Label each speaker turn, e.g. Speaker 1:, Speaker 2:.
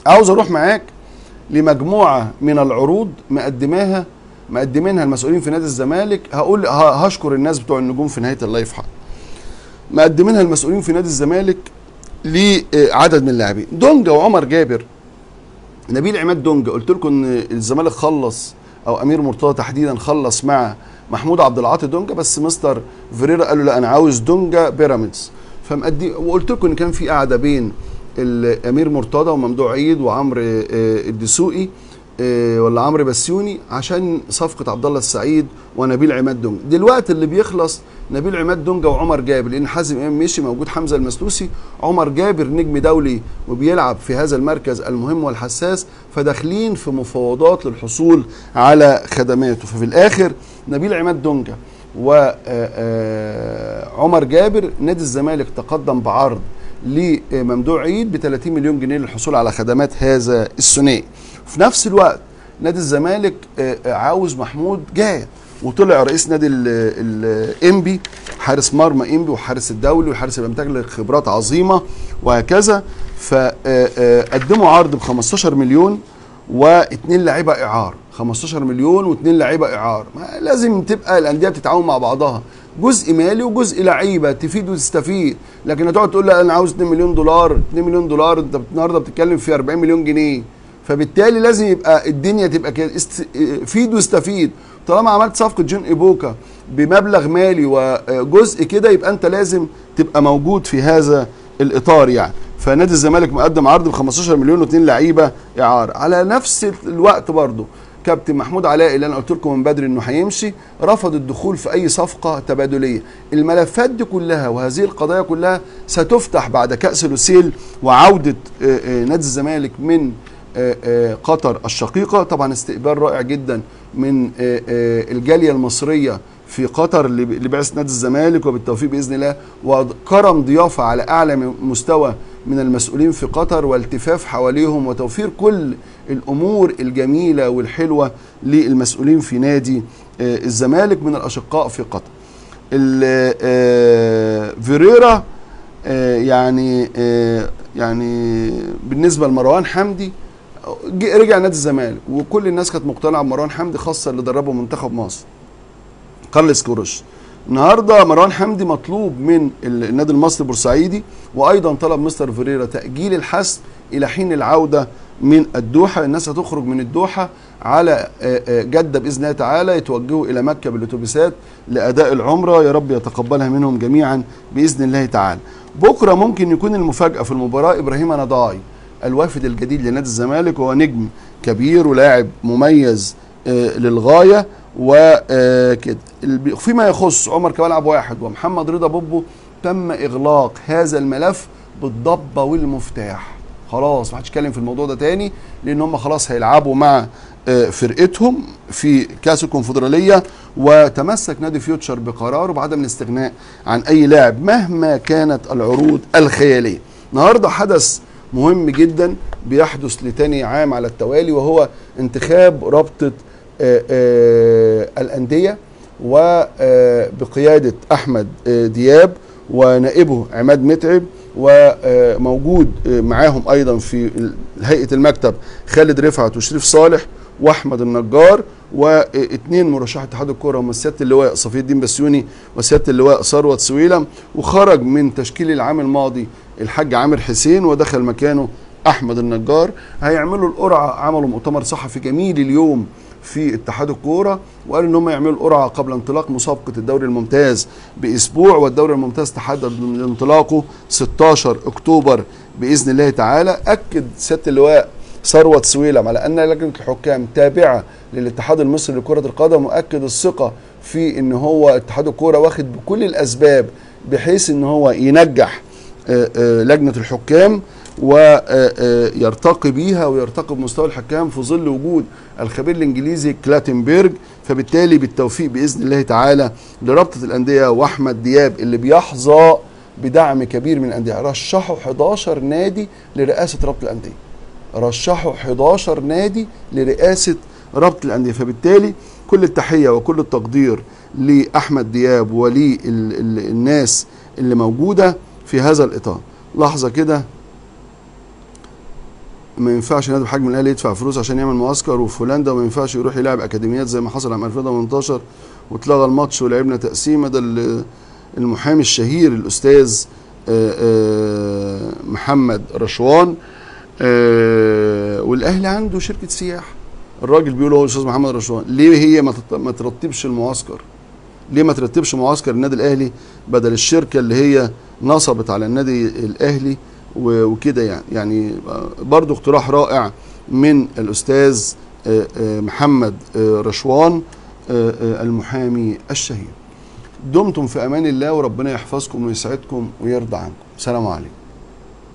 Speaker 1: عاوز اروح معاك لمجموعه من العروض مقدماها مقدمينها المسؤولين في نادي الزمالك هقول ه- هشكر الناس بتوع النجوم في نهايه اللايف حق مقدمينها المسؤولين في نادي الزمالك لعدد من اللاعبين دونجا وعمر جابر نبيل عماد دونجا قلت لكم ان الزمالك خلص او امير مرتضى تحديدا خلص مع محمود عبد العاطي دونجا بس مستر فيريرا قال له لا انا عاوز دونجا بيراميدز فمقدم وقلت لكم ان كان في قعده بين الامير مرتضى وممدوح عيد وعمرو آه، الدسوقي آه، ولا عمرو بسيوني عشان صفقه عبد الله السعيد ونبيل عماد دونجا دلوقتي اللي بيخلص نبيل عماد دونجا وعمر جابر لان حازم امام مشي موجود حمزه المسلوسي عمر جابر نجم دولي وبيلعب في هذا المركز المهم والحساس فداخلين في مفاوضات للحصول على خدماته ففي الاخر نبيل عماد دونجا وعمر جابر نادي الزمالك تقدم بعرض لممدوح عيد ب 30 مليون جنيه للحصول على خدمات هذا الثنائي في نفس الوقت نادي الزمالك آه، آه، عاوز محمود جاد وطلع رئيس نادي الانبي حارس مرمى انبي وحارس الدولي وحارس الامتاج له خبرات عظيمه وهكذا فقدموا عرض ب 15 مليون واثنين لعيبه اعار 15 مليون واثنين لعيبه اعار ما لازم تبقى الانديه بتتعاون مع بعضها جزء مالي وجزء لعيبه تفيد وتستفيد لكن هتقعد تقول لا انا عاوز 2 مليون دولار 2 مليون دولار انت النهارده بتتكلم في 40 مليون جنيه فبالتالي لازم يبقى الدنيا تبقى كده است... فيد واستفيد طالما عملت صفقه جون ايبوكا بمبلغ مالي وجزء كده يبقى انت لازم تبقى موجود في هذا الاطار يعني فنادي الزمالك مقدم عرض ب 15 مليون واثنين لعيبه اعاره على نفس الوقت برضه كابتن محمود علاء اللي انا قلت لكم من بدري انه هيمشي رفض الدخول في اي صفقه تبادليه الملفات دي كلها وهذه القضايا كلها ستفتح بعد كاس لوسيل وعوده آه، آه، نادي الزمالك من آه، آه، قطر الشقيقه طبعا استقبال رائع جدا من آه، آه، الجاليه المصريه في قطر اللي اللي بعث نادي الزمالك وبالتوفيق باذن الله وكرم ضيافه على اعلى مستوى من المسؤولين في قطر والتفاف حواليهم وتوفير كل الامور الجميله والحلوه للمسؤولين في نادي آه، الزمالك من الاشقاء في قطر. ال- آه، فيريرا آه، يعني آه، يعني بالنسبه لمروان حمدي جه- رجع نادي الزمالك وكل الناس كانت مقتنعه بمروان حمدي خاصه اللي دربه منتخب مصر كارلس كوروش النهارده مروان حمدي مطلوب من ال- النادي المصري البورسعيدي وايضا طلب مستر فيريرا تاجيل الحسم الى حين العوده من الدوحه الناس هتخرج من الدوحه على آه، آه، جده باذن الله تعالى يتوجهوا الى مكه بالاتوبيسات لاداء العمره يا رب يتقبلها منهم جميعا باذن الله تعالى بكره ممكن يكون المفاجاه في المباراه ابراهيم نضاي الوافد الجديد لنادي الزمالك وهو نجم كبير ولاعب مميز آه، للغايه وكده فيما يخص عمر كمال عبد واحد ومحمد رضا بوبو تم اغلاق هذا الملف بالضبه والمفتاح خلاص ما حدش يتكلم في الموضوع ده تاني لان هم خلاص هيلعبوا مع آه، فرقتهم في كاس الكونفدراليه وتمسك نادي فيوتشر بقراره بعدم الاستغناء عن اي لاعب مهما كانت العروض الخياليه النهارده حدث مهم جدا بيحدث لتاني عام على التوالي وهو انتخاب رابطه آه، آه، الانديه وبقياده احمد آه، دياب ونائبه عماد متعب وموجود معاهم ايضا في هيئه المكتب خالد رفعت وشريف صالح واحمد النجار واثنين مرشح اتحاد الكوره هم سياده اللواء صفي الدين بسيوني وسياده اللواء ثروت سويلم وخرج من تشكيل العام الماضي الحاج عامر حسين ودخل مكانه احمد النجار هيعملوا القرعه عملوا مؤتمر صحفي جميل اليوم في اتحاد الكوره وقالوا ان هم يعملوا القرعه قبل انطلاق مسابقه الدوري الممتاز باسبوع والدوري الممتاز تحدد انطلاقه 16 اكتوبر باذن الله تعالى اكد سياده اللواء ثروت سويلم على ان لجنه الحكام تابعه للاتحاد المصري لكره القدم واكد الثقه في ان هو اتحاد الكوره واخد بكل الاسباب بحيث ان هو ينجح آه، آه، لجنه الحكام ويرتقي بيها ويرتقي بمستوى الحكام في ظل وجود الخبير الانجليزي كلاتنبرج فبالتالي بالتوفيق باذن الله تعالى لرابطه الانديه واحمد دياب اللي بيحظى بدعم كبير من الانديه رشحوا 11 نادي لرئاسه رابطه الانديه رشحوا 11 نادي لرئاسه رابطه الانديه فبالتالي كل التحيه وكل التقدير لاحمد دياب وللناس اللي موجوده في هذا الاطار لحظه كده ما ينفعش نادي بحجم الاهلي يدفع فلوس عشان يعمل معسكر وفي هولندا وما ينفعش يروح يلعب اكاديميات زي ما حصل عام 2018 واتلغى الماتش ولعبنا تقسيمه ده ال- المحامي الشهير الاستاذ آه، آه، محمد رشوان آه، والاهلي عنده شركه سياحه الراجل بيقول هو الاستاذ محمد رشوان ليه هي ما تط- ما ترتبش المعسكر ليه ما ترتبش معسكر النادي الاهلي بدل الشركه اللي هي نصبت على النادي الاهلي و- وكده يعني يعني آه، برضو اقتراح رائع من الاستاذ آه، آه، محمد آه، رشوان آه، آه، المحامي الشهير دمتم في امان الله وربنا يحفظكم ويسعدكم ويرضى عنكم سلام عليكم